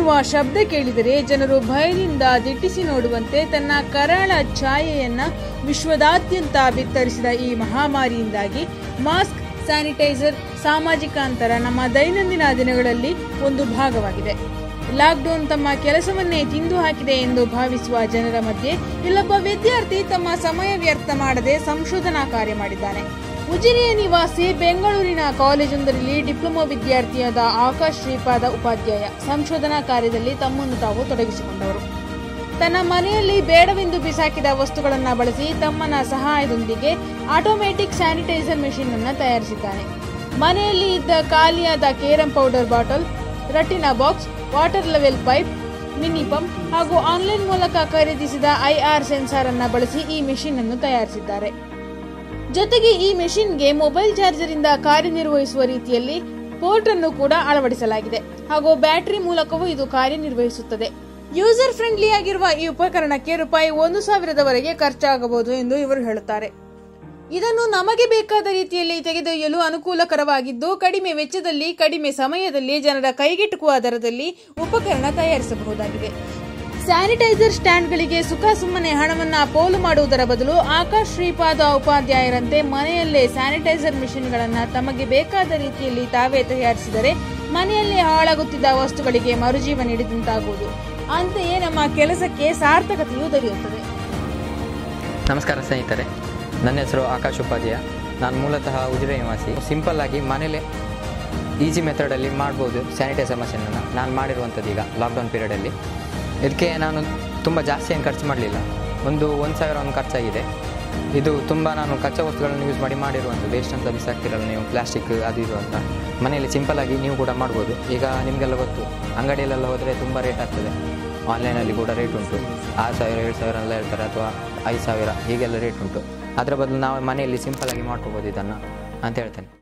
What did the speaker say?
ಎನ್ನುವ ಶಬ್ದ ಕೇಳಿದರೆ ಜನರು ಭಯದಿಂದ ದಿಟ್ಟಿಸಿ ನೋಡುವಂತೆ ತನ್ನ ಕರಾಳ ಛಾಯೆಯನ್ನ ವಿಶ್ವದಾದ್ಯಂತ ಬಿತ್ತರಿಸಿದ ಈ ಮಹಾಮಾರಿಯಿಂದಾಗಿ ಮಾಸ್ಕ್ ಸ್ಯಾನಿಟೈಸರ್ ಸಾಮಾಜಿಕ ಅಂತರ ನಮ್ಮ ದೈನಂದಿನ ದಿನಗಳಲ್ಲಿ ಒಂದು ಭಾಗವಾಗಿದೆ ಲಾಕ್ಡೌನ್ ತಮ್ಮ ಕೆಲಸವನ್ನೇ ತಿಂದು ಹಾಕಿದೆ ಎಂದು ಭಾವಿಸುವ ಜನರ ಮಧ್ಯೆ ಇಲ್ಲೊಬ್ಬ ವಿದ್ಯಾರ್ಥಿ ತಮ್ಮ ಸಮಯ ವ್ಯರ್ಥ ಮಾಡದೆ ಸಂಶೋಧನಾ ಕಾರ್ಯ ಮಾಡಿದ್ದಾನೆ ಉಜಿರೆಯ ನಿವಾಸಿ ಬೆಂಗಳೂರಿನ ಕಾಲೇಜೊಂದರಲ್ಲಿ ಡಿಪ್ಲೊಮಾ ವಿದ್ಯಾರ್ಥಿಯಾದ ಆಕಾಶ್ ಶ್ರೀಪಾದ ಉಪಾಧ್ಯಾಯ ಸಂಶೋಧನಾ ಕಾರ್ಯದಲ್ಲಿ ತಮ್ಮನ್ನು ತಾವು ತೊಡಗಿಸಿಕೊಂಡವರು ತನ್ನ ಮನೆಯಲ್ಲಿ ಬೇಡವೆಂದು ಬಿಸಾಕಿದ ವಸ್ತುಗಳನ್ನು ಬಳಸಿ ತಮ್ಮನ ಸಹಾಯದೊಂದಿಗೆ ಆಟೋಮ್ಯಾಟಿಕ್ ಸ್ಯಾನಿಟೈಸರ್ ಮೆಷಿನ್ ಅನ್ನು ತಯಾರಿಸಿದ್ದಾನೆ ಮನೆಯಲ್ಲಿ ಇದ್ದ ಖಾಲಿಯಾದ ಕೇರಂ ಪೌಡರ್ ಬಾಟಲ್ ರಟ್ಟಿನ box water level pipe mini pump ಹಾಗೂ ಆನ್ಲೈನ್ ಮೂಲಕ ಖರೀದಿಸಿದ ಐಆರ್ ಸೆನ್ಸಾರ್ ಅನ್ನ ಬಳಸಿ ಈ ಮೆಷಿನ್ ಅನ್ನು ತಯಾರಿಸಿದ್ದಾರೆ ಜೊತೆಗೆ ಈ ಮೆಷಿನ್ಗೆ ಮೊಬೈಲ್ ಚಾರ್ಜರ್ ಇಂದ ಕಾರ್ಯನಿರ್ವಹಿಸುವ ರೀತಿಯಲ್ಲಿ ಪೋರ್ಟ್ ಅನ್ನು ಕೂಡ ಅಳವಡಿಸಲಾಗಿದೆ ಹಾಗೂ ಬ್ಯಾಟರಿ ಮೂಲಕವೂ ಇದು ಕಾರ್ಯನಿರ್ವಹಿಸುತ್ತದೆ ಯೂಸರ್ ಫ್ರೆಂಡ್ಲಿ ಆಗಿರುವ ಈ ಉಪಕರಣಕ್ಕೆ ರೂಪಾಯಿ ಒಂದು ಸಾವಿರದವರೆಗೆ ಖರ್ಚಾಗಬಹುದು ಎಂದು ಇವರು ಹೇಳುತ್ತಾರೆ ಇದನ್ನು ನಮಗೆ ಬೇಕಾದ ರೀತಿಯಲ್ಲಿ ತೆಗೆದೊಯ್ಯಲು ಅನುಕೂಲಕರವಾಗಿದ್ದು ಕಡಿಮೆ ವೆಚ್ಚದಲ್ಲಿ ಕಡಿಮೆ ಸಮಯದಲ್ಲಿ ಜನರ ಕೈಗೆಟುಕುವ ದರದಲ್ಲಿ ಉಪಕರಣ ತಯಾರಿಸಬಹುದಾಗಿದೆ ಸ್ಯಾನಿಟೈಸರ್ ಸ್ಟ್ಯಾಂಡ್ಗಳಿಗೆ ಸುಖ ಸುಮ್ಮನೆ ಹಣವನ್ನ ಪೋಲು ಮಾಡುವುದರ ಬದಲು ಆಕಾಶ್ ಶ್ರೀಪಾದ ಉಪಾಧ್ಯಾಯರಂತೆ ಮನೆಯಲ್ಲೇ ಸ್ಯಾನಿಟೈಸರ್ ಮಿಷನ್ಗಳನ್ನ ತಮಗೆ ಬೇಕಾದ ರೀತಿಯಲ್ಲಿ ತಾವೇ ತಯಾರಿಸಿದರೆ ಮನೆಯಲ್ಲಿ ಹಾಳಾಗುತ್ತಿದ್ದ ವಸ್ತುಗಳಿಗೆ ಮರುಜೀವ ನೀಡಿದಂತಾಗುವುದು ಅಂತೆಯೇ ನಮ್ಮ ಕೆಲಸಕ್ಕೆ ಸಾರ್ಥಕತೆಯೂ ದೊರೆಯುತ್ತದೆ ನಮಸ್ಕಾರ ಸ್ನೇಹಿತರೆ ನನ್ನ ಹೆಸರು ಆಕಾಶ್ ಉಪಾಧ್ಯಾಯ ನಾನು ಮೂಲತಃ ಉಜಿರೆ ನಿವಾಸಿ ಸಿಂಪಲ್ ಆಗಿ ಮನೇಲೆ ಈಸಿ ಮೆಥಡಲ್ಲಿ ಮಾಡ್ಬೋದು ಸ್ಯಾನಿಟೈಸರ್ ಮಷೀನನ್ನು ನಾನು ಮಾಡಿರುವಂಥದ್ದು ಈಗ ಲಾಕ್ಡೌನ್ ಪೀರಿಯಡಲ್ಲಿ ಇದಕ್ಕೆ ನಾನು ತುಂಬ ಜಾಸ್ತಿ ಏನು ಖರ್ಚು ಮಾಡಲಿಲ್ಲ ಒಂದು ಒಂದು ಸಾವಿರ ಒಂದು ಖರ್ಚಾಗಿದೆ ಇದು ತುಂಬ ನಾನು ಕಚ್ಚಾ ವಸ್ತುಗಳನ್ನು ಯೂಸ್ ಮಾಡಿ ಮಾಡಿರುವಂಥದ್ದು ಎಷ್ಟಂತ ಬಿಸಾಕ್ತಿರಲ್ಲ ನೀವು ಪ್ಲಾಸ್ಟಿಕ್ ಅದು ಇದು ಅಂತ ಮನೆಯಲ್ಲಿ ಸಿಂಪಲ್ಲಾಗಿ ನೀವು ಕೂಡ ಮಾಡ್ಬೋದು ಈಗ ನಿಮಗೆಲ್ಲ ಗೊತ್ತು ಅಂಗಡಿಯಲ್ಲೆಲ್ಲ ಹೋದರೆ ತುಂಬ ರೇಟ್ ಆಗ್ತದೆ ಆನ್ಲೈನಲ್ಲಿ ಕೂಡ ರೇಟ್ ಉಂಟು ಆರು ಸಾವಿರ ಏಳು ಸಾವಿರ ಎಲ್ಲ ಹೇಳ್ತಾರೆ ಅಥವಾ ಐದು ಸಾವಿರ ಹೀಗೆಲ್ಲ ರೇಟ್ ಉಂಟು ಅದರ ಬದಲು ನಾವು ಮನೆಯಲ್ಲಿ ಸಿಂಪಲ್ಲಾಗಿ ಮಾಡ್ಕೋಬೋದು ಇದನ್ನು ಅಂತ ಹೇಳ್ತೇನೆ